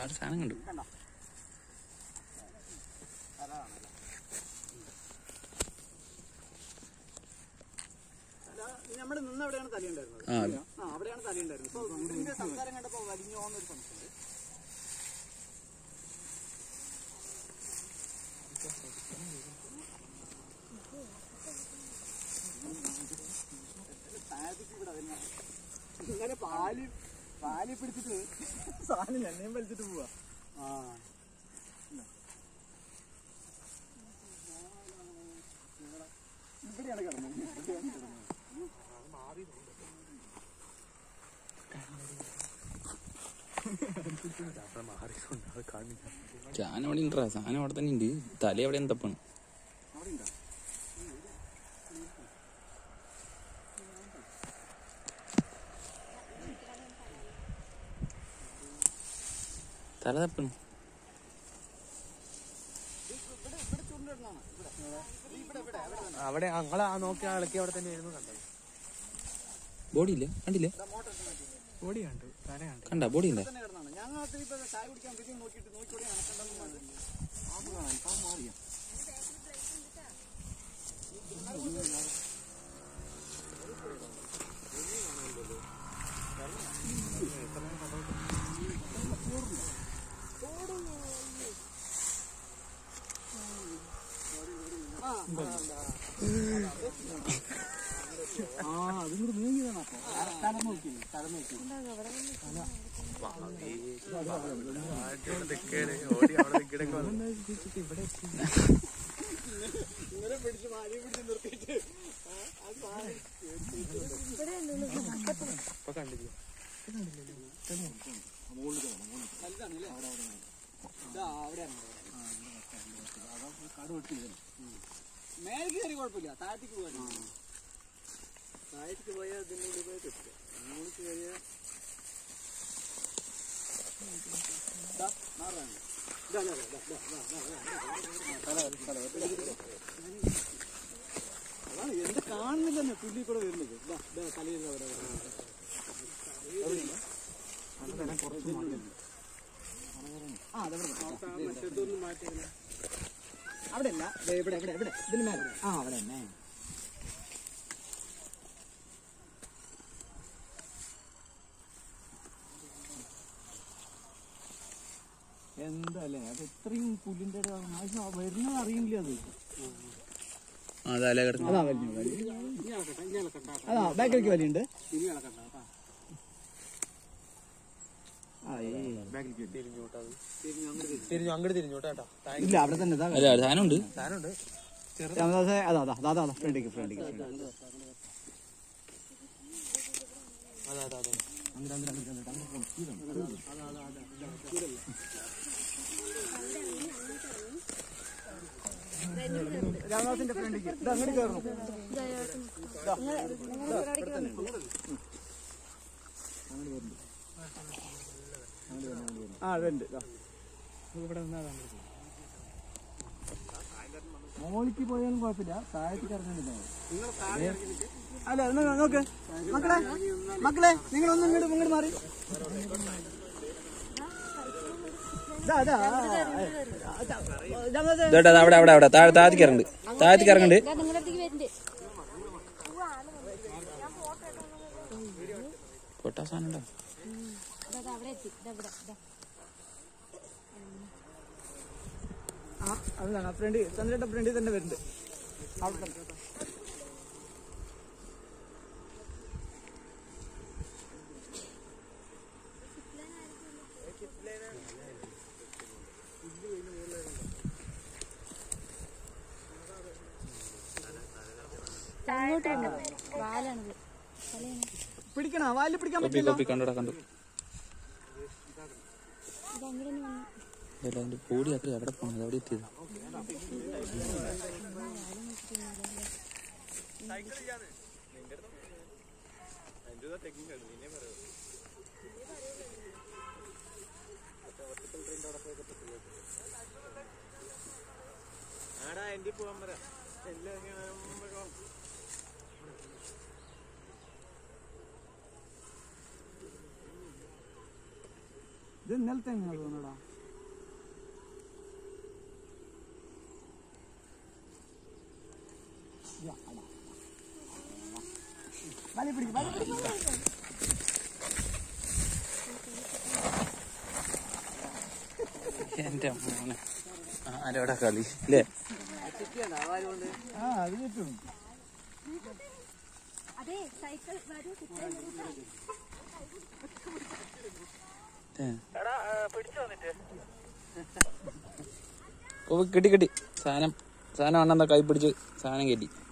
ഒരുപാട് സാധനം കണ്ടു കണ്ടോ അതാണല്ലോ നമ്മുടെ നിന്ന് എവിടെയാണ് തലയുണ്ടായിരുന്നത് ആ ആ അവിടെയാണ് തലയുണ്ടായിരുന്നത് സോ ഇതിന്റെ സംസാരം കണ്ടപ്പോ വലിഞ്ഞോ എന്നൊരു സംശയം ഇങ്ങനെ പാല് പാല് പിടിച്ചിട്ട് സാധനം എണ്ണയും വലിച്ചിട്ട് പോവാ ആ ഇവിടെയാണ് കിടന്നത് ഇവിടെയാണ് കിടന്നത് സാധനം അവിടെ ഉണ്ടാ സാധനം അവിടെ തന്നെ ഉണ്ട് തല എവിടെ തപ്പാണ് അവിടെ ഉണ്ടോ തല തപ്പണു ഇവിടെ ഇവിടെ ചുണ്ടിടുന്നതാണ് ഇവിടെ ഇവിടെ ഇവിടെ ഇവിടെ തന്നെ അവിടെ ഞങ്ങൾ ആ നോക്കി ഇളക്കി അവിടെ തന്നെ ആയിരുന്നു കണ്ടത് ബോഡി ഇല്ല കണ്ടില്ലേ ഇവിടെ മോട്ടർ ഇട്ട് മാറ്റി. ബോഡി കണ്ടു തല കണ്ടു കണ്ട ബോഡി ഇല്ല തന്നെ കിടന്നാണ് ഞങ്ങൾ ഇപ്പൊ ചായ കുടിക്കാൻ പറ്റി നോക്കിയിട്ട് നോക്കിക്കൂടി നടക്കണ്ടെന്ന് മാറിയാ ആ അതും കൂടി നീങ്ങിയതാണ് അപ്പൊ തല നോക്കി തല നോക്കി ഇങ്ങനെ പിടിച്ച് മാലി പിടിച്ച് നിർത്തിയിട്ട് ഇപ്പൊ കണ്ടില്ല വലുതാണല്ലേ ഇതാ അവിടെയാണ് കാട് വെട്ടി മേലേക്ക് കയറി കുഴപ്പമില്ല താഴത്തേക്ക് പോകാൻ താഴത്തേക്ക് പോയാൽ ഇതിൻ്റെ ഉള്ളിൽ പോയി കിട്ടുക മുകളിലേക്ക് കയറിയാൽ ഇതാ, മാറാണ്. ഇതാ, ഇതാ, ഇതാ, ഇതാ, ഇതാ, ഇതാ, ഇതാ, ഇതാ. തല, തല, തല. അതാണ് എന്ത് കാണുന്നില്ലെന്നെ പുല്ലി കൂടെ വരുന്നത് ഇതാ, ഇതാ, തലയിൽ ഇതാ, ഇവിടെ, ഇവിടെ. ആ, അതവിടെ നിർത്താം. അവിടെ അല്ല ദേ ഇവിടെ ഇവിടെ ഇവിടെ ഇതിന് മേലെ ആ അവിടെ തന്നെ എന്തല്ലേ അത് ഇത്രയും പുല്ലിന്റെ ഇടയിൽ ആവശ്യം വരുന്നത് അറിയില്ല അത് ആ തല കിടന്നു അതാ വലിയ വലി അതാ ബാക്കിലേക്ക് വലിയുണ്ട് തിരിഞ്ഞു അങ്ങോട്ട് തിരിഞ്ഞു കേട്ടോ ഇല്ല അവിടെ തന്നെ ഇതാ അല്ല സാധനം ഉണ്ട് സാധനമുണ്ട് രാമദാസേ അതാ അതാ അതാ അതാ ഫ്രണ്ടിക്ക് ഫ്രണ്ടിക്ക് അതെ അതെ അതെ രാമദാസിന്റെ ഫ്രണ്ടിക്ക് ഇത് അങ്ങോട്ട് കയറണം ആ അതുണ്ട് ഇവിടെ നിന്നാ മോളിക്ക് പോയാലും കുഴപ്പമില്ല താഴത്തേക്ക് ഇറങ്ങാനില്ല അല്ല എന്നാ നോക്ക് മക്കളെ മക്കളെ നിങ്ങൾ ഒന്ന് ഇങ്ങോട്ട് ഇങ്ങോട്ട് മാറി ഇതാ, ഇതാ, ആ, ആ, രാമദാസേ, ഇതേട്ടാ അവിടെ അവിടെ അവിടെ താഴെ താഴത്തേക്ക് ഇറങ്ങുന്നുണ്ട് താഴത്തേക്ക് ഇറങ്ങുന്നുണ്ട് നിങ്ങളുടെ അടുത്തേക്ക് വരുന്നുണ്ട് പൊട്ടാ സാധനം ഉണ്ടോ ഇതാ, ഇതാ, അവിടെ എത്തി ഇതാ, ഇവിടെ, ഇതാ. ആ അതാണ് ഫ്രണ്ട് ചന്ദ്രന്റെ ഫ്രണ്ടിൽ തന്നെ വരുന്നുണ്ട് അവിടെ തന്നെ അങ്ങോട്ട് വന്നു വാലാണിത് തലയാണ് പിടിക്കണ വാലിൽ പിടിക്കാൻ കോപ്പി പറ്റില്ല കോപ്പി കണ്ടോടാ കണ്ടു ഇത് അങ്ങോട്ട് തന്നെ വന്നു ഇതല്ല അതിന്റെ ബോഡി അത്ര എവിടെ പോണത് എവിടെ എത്തിയത് ആടാ എന്റെ പോവാൻ പറ എല്ലാം ഇങ്ങനെ ഇത് ഇന്നലത്തെ എങ്ങനെ തോന്നടാ വലി പിടിക്ക് വലി പിടിക്ക് എന്റെ മോനെ ആരോടാ കളി അല്ലേ ആ അത് കിട്ടും അതെ സൈക്കിൾ വരൂ ഓ കിട്ടി കിട്ടി സാധനം സാധനം അണ്ണെന്താ കൈ പിടിച്ച് സാധനം കയറ്റി